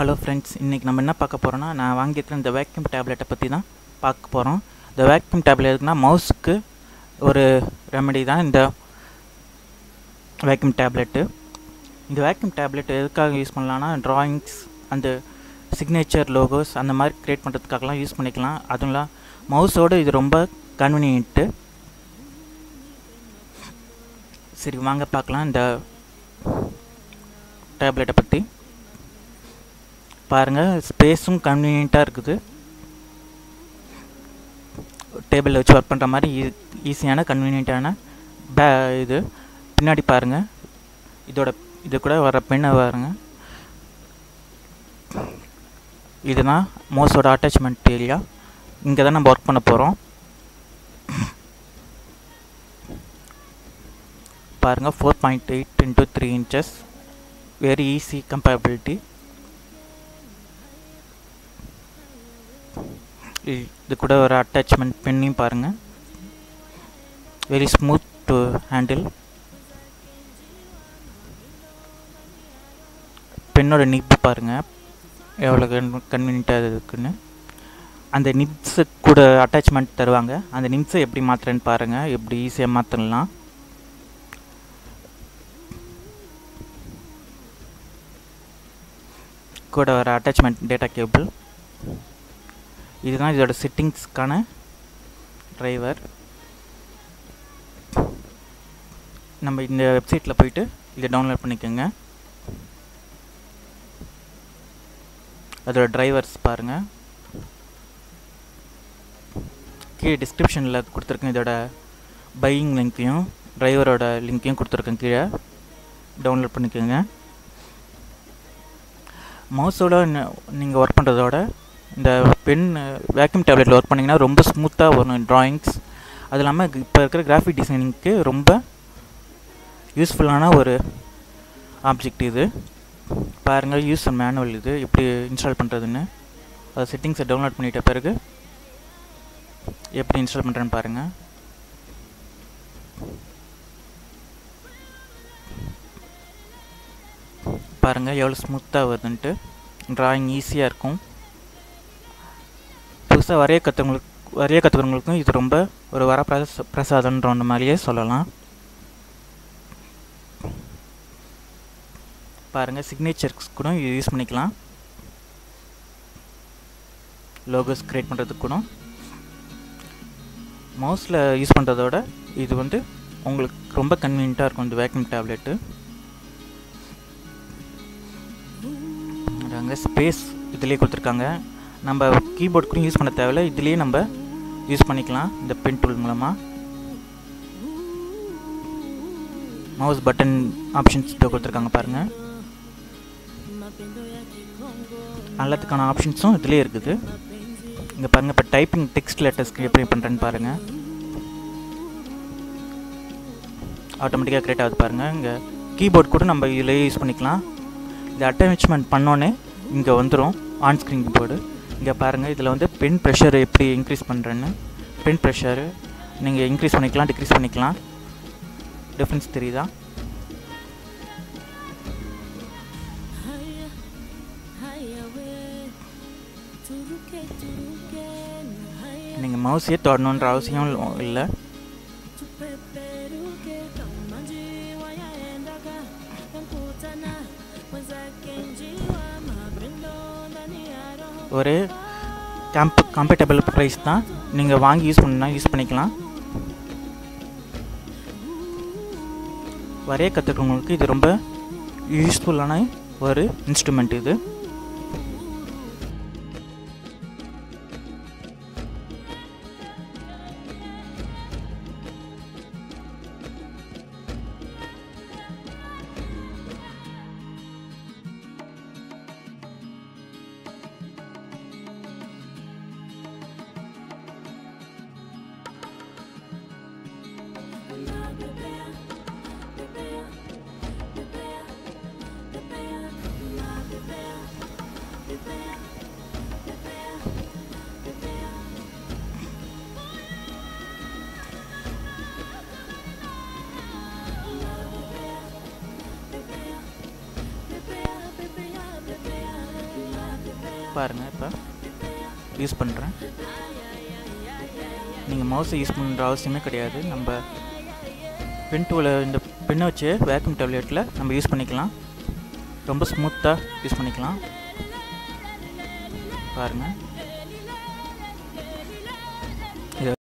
hello friends இன்றைக்கி நம்ம என்ன பார்க்க போகிறோம்னா நான் வாங்கியிருக்கிற இந்த வேக்யூம் டேப்லெட்டை பற்றி தான் பார்க்க போகிறோம் இந்த வேக்யூம் டேப்லெட் எதுக்குன்னா மவுஸுக்கு ஒரு ரெமெடி தான் இந்த வேக்யூம் டேப்லெட்டு இந்த வேக்யூம் டேப்லெட் எதுக்காக யூஸ் பண்ணலான்னா ட்ராயிங்ஸ் அந்த சிக்னேச்சர் லோகோஸ் அந்த மாதிரி க்ரியேட் பண்ணுறதுக்காகலாம் யூஸ் பண்ணிக்கலாம் அதுவும் மவுஸோடு இது ரொம்ப கன்வீனியன்ட்டு சரி வாங்க பார்க்கலாம் இந்த டேப்லெட்டை பற்றி பாருங்கள் ஸ்பேஸும் கன்வீனியண்ட்டாக இருக்குது டேபிளில் வச்சு ஒர்க் பண்ணுற மாதிரி ஈஸியான கன்வீனியண்ட்டான பே இது பின்னாடி பாருங்கள் இதோட இது கூட வர பெண்ணை பாருங்க இதுதான் மோஸோட அட்டாச்மெண்ட் ஏரியா இங்கே தான் நம்ம ஒர்க் பண்ண போகிறோம் பாருங்கள் four point eight into three inches very easy compatibility இது கூட ஒரு அட்டாச்மெண்ட் பெண்ணையும் பாருங்கள் வெரி ஸ்மூத் டு ஹேண்டில் பெண்ணோட நிப்பு பாருங்கள் எவ்வளோ கன்வீனியண்ட்டாக இருக்குன்னு அந்த நிப்ஸு கூட அட்டாச்மெண்ட் தருவாங்க அந்த நிப்ஸை எப்படி மாற்றுறேன்னு பாருங்கள் எப்படி ஈஸியாக மாற்றிடலாம் கூட வர அட்டாச்மெண்ட் டேட்டா கேபிள் இதுதான் இதோட செட்டிங்ஸ்க்கான ட்ரைவர் நம்ம இந்த வெப்சைட்டில் போயிட்டு இதை டவுன்லோட் பண்ணிக்கோங்க அதோட டிரைவர்ஸ் பாருங்கள் கீழே டிஸ்கிரிப்ஷனில் கொடுத்துருக்கேன் இதோட பையிங் லிங்க்கையும் டிரைவரோட லிங்க்கையும் கொடுத்துருக்கேன் கீழே டவுன்லோட் பண்ணிக்கோங்க மவுஸோட நீங்கள் ஒர்க் பண்ணுறதோட இந்த பென் வேக்யூம் டேப்லெட்டில் ஒர்க் பண்ணிங்கன்னா ரொம்ப ஸ்மூத்தாக வரும் ட்ராயிங்ஸ் அது இல்லாமல் இப்போ இருக்கிற கிராஃபிக் டிசைனிங்க்கு ரொம்ப யூஸ்ஃபுல்லான ஒரு ஆப்ஜெக்ட் இது பாருங்கள் யூஸ் மேனுவல் இது எப்படி இன்ஸ்டால் பண்ணுறதுன்னு அது செட்டிங்ஸை டவுன்லோட் பண்ணிட்ட பிறகு எப்படி இன்ஸ்டால் பண்ணுறேன்னு பாருங்கள் பாருங்கள் எவ்வளோ ஸ்மூத்தாக வருதுன்ட்டு ட்ராயிங் ஈஸியாக இருக்கும் புதுசாக வரைய கற்றுவங்களுக்கு வரைய கற்றுக்கிறவங்களுக்கும் இது ரொம்ப ஒரு வர பிரச பிரசாதன்ற மாதிரியே சொல்லலாம் பாருங்கள் சிக்னேச்சர்ஸ் கூட யூஸ் பண்ணிக்கலாம் லோகோஸ் க்ரியேட் பண்ணுறதுக்கு கூட மவுஸில் யூஸ் பண்ணுறதோட இது வந்து உங்களுக்கு ரொம்ப கன்வீனியண்ட்டாக இருக்கும் இந்த வேக்யூம் டேப்லெட்டு அங்கே ஸ்பேஸ் இதிலே கொடுத்துருக்காங்க நம்ம கீபோர்ட் கூட யூஸ் பண்ண தேவையில்ல இதுலேயே நம்ம யூஸ் பண்ணிக்கலாம் இந்த பென் டூல் மூலமாக மவுஸ் பட்டன் ஆப்ஷன்ஸ் கொடுத்துருக்காங்க பாருங்கள் எல்லாத்துக்கான ஆப்ஷன்ஸும் இதுலேயே இருக்குது இங்கே பாருங்கள் இப்போ டைப்பிங் டெக்ஸ்ட் லெட்டர்ஸ்க்கு எப்படி பண்ணுறேன்னு பாருங்கள் ஆட்டோமேட்டிக்காக க்ரியேட் ஆகுது பாருங்கள் இங்கே கீபோர்ட் கூட நம்ம இதிலேயே யூஸ் பண்ணிக்கலாம் இந்த அட்டாச்மெண்ட் பண்ணோன்னே இங்கே வந்துடும் ஆன் ஸ்க்ரீன் கீபோர்டு இங்கே பாருங்கள் இதில் வந்து பென் ப்ரெஷர் எப்படி இன்க்ரீஸ் பண்ணுறேன்னு பென் ப்ரெஷரு நீங்கள் இன்க்ரீஸ் பண்ணிக்கலாம் டிக்ரீஸ் பண்ணிக்கலாம் டிஃப்ரென்ஸ் தெரியுதா நீங்கள் மவுஸே தொடணுன்ற அவசியம் இல்லை ஒரு கம்ப் கம்பேட்டபிள் ப்ரைஸ் தான் நீங்கள் வாங்கி யூஸ் பண்ணா யூஸ் பண்ணிக்கலாம் வரைய கற்றுக்கிறவங்களுக்கு இது ரொம்ப யூஸ்ஃபுல்லான ஒரு இன்ஸ்ட்ருமெண்ட் இது பாருங்கள் இப்போ யூஸ் பண்ணுறேன் நீங்கள் மவுஸை யூஸ் பண்ணுற அவசியமே கிடையாது நம்ம பென் டூவில் இந்த பெண்ணை வச்சு வேக்யூம் டேப்லெட்டில் நம்ம யூஸ் பண்ணிக்கலாம் ரொம்ப ஸ்மூத்தாக யூஸ் பண்ணிக்கலாம் பாருங்கள்